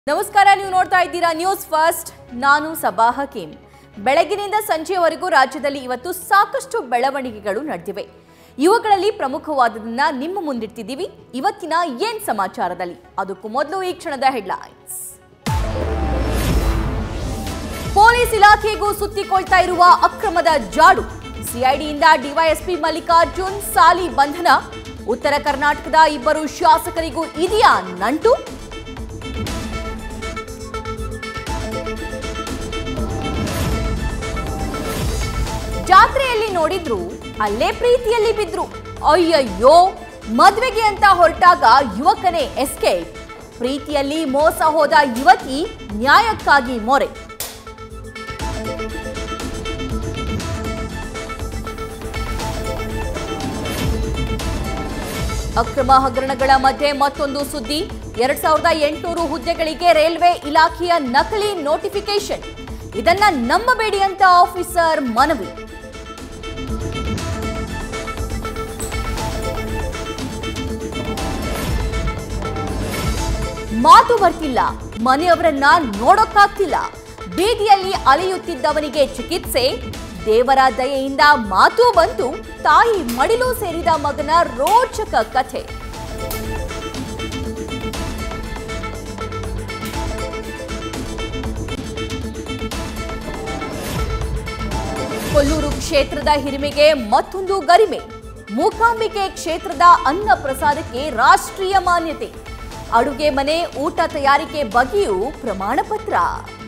ನಮಸ್ಕಾರ ನೀವು ನೋಡ್ತಾ ಇದ್ದೀರಾ ನ್ಯೂಸ್ ಫಸ್ಟ್ ನಾನು ಸಬಾ ಹಕೀಂ ಬೆಳಗಿನಿಂದ ಸಂಜೆಯವರೆಗೂ ರಾಜ್ಯದಲ್ಲಿ ಇವತ್ತು ಸಾಕಷ್ಟು ಬೆಳವಣಿಗೆಗಳು ನಡೆದಿವೆ ಇವುಗಳಲ್ಲಿ ಪ್ರಮುಖವಾದದನ್ನ ನಿಮ್ಮ ಮುಂದಿಡ್ತಿದ್ದೀವಿ ಇವತ್ತಿನ ಏನ್ ಸಮಾಚಾರದಲ್ಲಿ ಅದಕ್ಕೂ ಮೊದಲು ಈ ಕ್ಷಣದ ಹೆಡ್ಲೈನ್ಸ್ ಪೊಲೀಸ್ ಇಲಾಖೆಗೂ ಸುತ್ತಿಕೊಳ್ತಾ ಇರುವ ಅಕ್ರಮದ ಜಾಡು ಸಿಐಡಿಯಿಂದ ಡಿವೈಎಸ್ಪಿ ಮಲ್ಲಿಕಾರ್ಜುನ್ ಸಾಲಿ ಬಂಧನ ಉತ್ತರ ಕರ್ನಾಟಕದ ಇಬ್ಬರು ಶಾಸಕರಿಗೂ ಇದೆಯಾ ನಂಟು ಜಾತ್ರೆಯಲ್ಲಿ ನೋಡಿದ್ರು ಅಲ್ಲೇ ಪ್ರೀತಿಯಲ್ಲಿ ಬಿದ್ರು ಅಯ್ಯಯ್ಯೋ ಮದ್ವೆಗೆ ಅಂತ ಹೊರಟಾಗ ಯುವಕನೇ ಎಸ್ಕೇಪ್ ಪ್ರೀತಿಯಲ್ಲಿ ಮೋಸ ಹೋದ ಯುವತಿ ನ್ಯಾಯಕ್ಕಾಗಿ ಮೊರೆ ಅಕ್ರಮ ಹಗರಣಗಳ ಮಧ್ಯೆ ಮತ್ತೊಂದು ಸುದ್ದಿ ಎರಡ್ ಸಾವಿರದ ಎಂಟುನೂರು ಹುದ್ದೆಗಳಿಗೆ ರೈಲ್ವೆ ಇಲಾಖೆಯ ನಕಲಿ ನೋಟಿಫಿಕೇಶನ್ ಇದನ್ನ ನಂಬಬೇಡಿ ಅಂತ ಆಫೀಸರ್ ಮನವಿ ಮಾತು ಬರ್ತಿಲ್ಲ ಮನೆಯವರನ್ನ ನೋಡೋಕ್ಕಾಗ್ತಿಲ್ಲ ಬೀದಿಯಲ್ಲಿ ಅಲೆಯುತ್ತಿದ್ದವನಿಗೆ ಚಿಕಿತ್ಸೆ ದೇವರ ದಯೆಯಿಂದ ಮಾತು ಬಂತು ತಾಯಿ ಮಡಿಲು ಸೇರಿದ ಮಗನ ರೋಚಕ ಕಥೆ ಕೊಲ್ಲೂರು ಕ್ಷೇತ್ರದ ಹಿರಿಮೆಗೆ ಮತ್ತೊಂದು ಗರಿಮೆ ಮೂಕಾಂಬಿಕೆ ಕ್ಷೇತ್ರದ ಅನ್ನ ಪ್ರಸಾದಕ್ಕೆ ರಾಷ್ಟ್ರೀಯ ಮಾನ್ಯತೆ ಅಡುಗೆ ಮನೆ ಊಟ ತಯಾರಿಕೆ ಬಗ್ಗೆಯೂ ಪ್ರಮಾಣ ಪತ್ರ